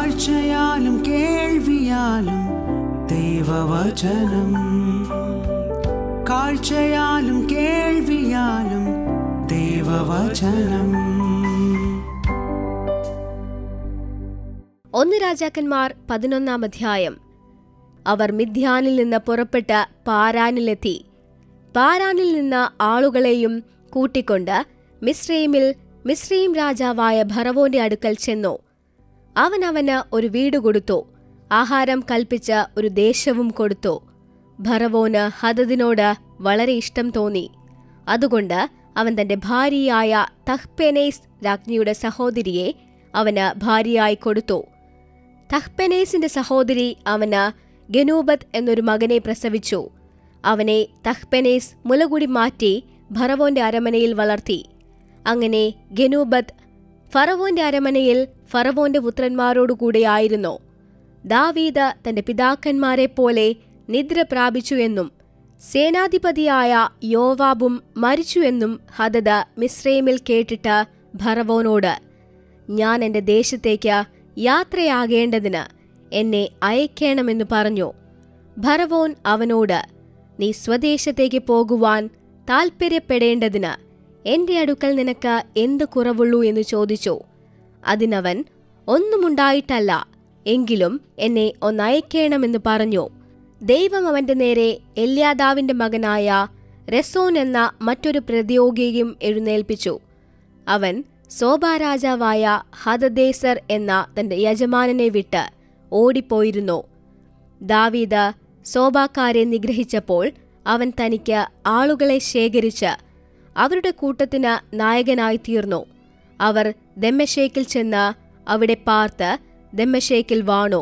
കാഴ്ചയാലും കേൾവിയാലും ദൈവവചനം കാഴ്ചയാലും കേൾവിയാലും ദൈവവചനം ഒന്ന് രാജാക്കന്മാർ പതിനൊന്നാം അധ്യായം അവർ മിഥ്യാനിൽ നിന്ന് പുറപ്പെട്ട് പാരാനിലെത്തി പാരാനിൽ നിന്ന് ആളുകളെയും കൂട്ടിക്കൊണ്ട് മിസ്രൈമിൽ മിസ്രൈം രാജാവായ ഭറവോന്റെ അടുക്കൽ ചെന്നു അവൻ അവന് ഒരു വീട് കൊടുത്തു ആഹാരം കൽപ്പിച്ച ഒരു ദേശവും കൊടുത്തു ഭറവോന് ഹദദിനോട് വളരെ ഇഷ്ടം തോന്നി അതുകൊണ്ട് അവൻ തന്റെ ഭാര്യയായ തഹ്പെനേസ് രാജ്ഞിയുടെ സഹോദരിയെ അവന് ഭാര്യയായി കൊടുത്തു തഹ്പെനേസിന്റെ സഹോദരി അവന് ഗനൂബത്ത് എന്നൊരു മകനെ പ്രസവിച്ചു അവനെ തഹ്പെനേസ് മുലകുടി മാറ്റി ഭറവോന്റെ അരമനയിൽ വളർത്തി അങ്ങനെ ഗനൂബത്ത് ഫറവോന്റെ അരമനയിൽ ഫറവോന്റെ പുത്രന്മാരോടുകൂടെയായിരുന്നു ദാവീദ് തന്റെ പിതാക്കന്മാരെ പോലെ നിദ്ര പ്രാപിച്ചു എന്നും സേനാധിപതിയായ യോവാബും മരിച്ചു എന്നും ഹദദ മിസ്രൈമിൽ കേട്ടിട്ട് ഭറവോനോട് ഞാൻ എന്റെ ദേശത്തേക്ക് യാത്രയാകേണ്ടതിന് എന്നെ അയക്കണമെന്ന് പറഞ്ഞു ഭറവോൻ അവനോട് നീ സ്വദേശത്തേക്ക് പോകുവാൻ താൽപ്പര്യപ്പെടേണ്ടതിന് എന്റെ അടുക്കൽ നിനക്ക് എന്ത് കുറവുള്ളൂ എന്ന് ചോദിച്ചു അതിനവൻ ഒന്നുമുണ്ടായിട്ടല്ല എങ്കിലും എന്നെ ഒന്നയക്കേണമെന്ന് പറഞ്ഞു ദൈവം അവന്റെ നേരെ എല്യാദാവിന്റെ മകനായ രസോൻ എന്ന മറ്റൊരു പ്രതിയോഗിയും എഴുന്നേൽപ്പിച്ചു അവൻ സോബാരാജാവായ ഹദദേസർ എന്ന തന്റെ യജമാനനെ വിട്ട് ഓടിപ്പോയിരുന്നു ദാവീദ് സോബാക്കാരെ നിഗ്രഹിച്ചപ്പോൾ അവൻ തനിക്ക് ആളുകളെ ശേഖരിച്ച് അവരുടെ കൂട്ടത്തിന് നായകനായി തീർന്നു അവർ ദമ്മശേക്കിൽ ചെന്ന് അവിടെ പാർത്ത് ദമ്മശേക്കിൽ വാണു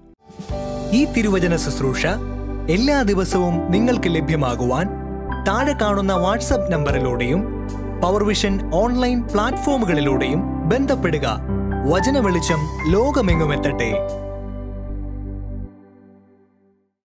ഈ തിരുവചന ശുശ്രൂഷ എല്ലാ ദിവസവും നിങ്ങൾക്ക് ലഭ്യമാകുവാൻ താഴെ കാണുന്ന വാട്സപ്പ് നമ്പറിലൂടെയും പവർവിഷൻ ഓൺലൈൻ പ്ലാറ്റ്ഫോമുകളിലൂടെയും ബന്ധപ്പെടുക വചന വെളിച്ചം ലോകമെങ്ങുമെത്തട്ടെ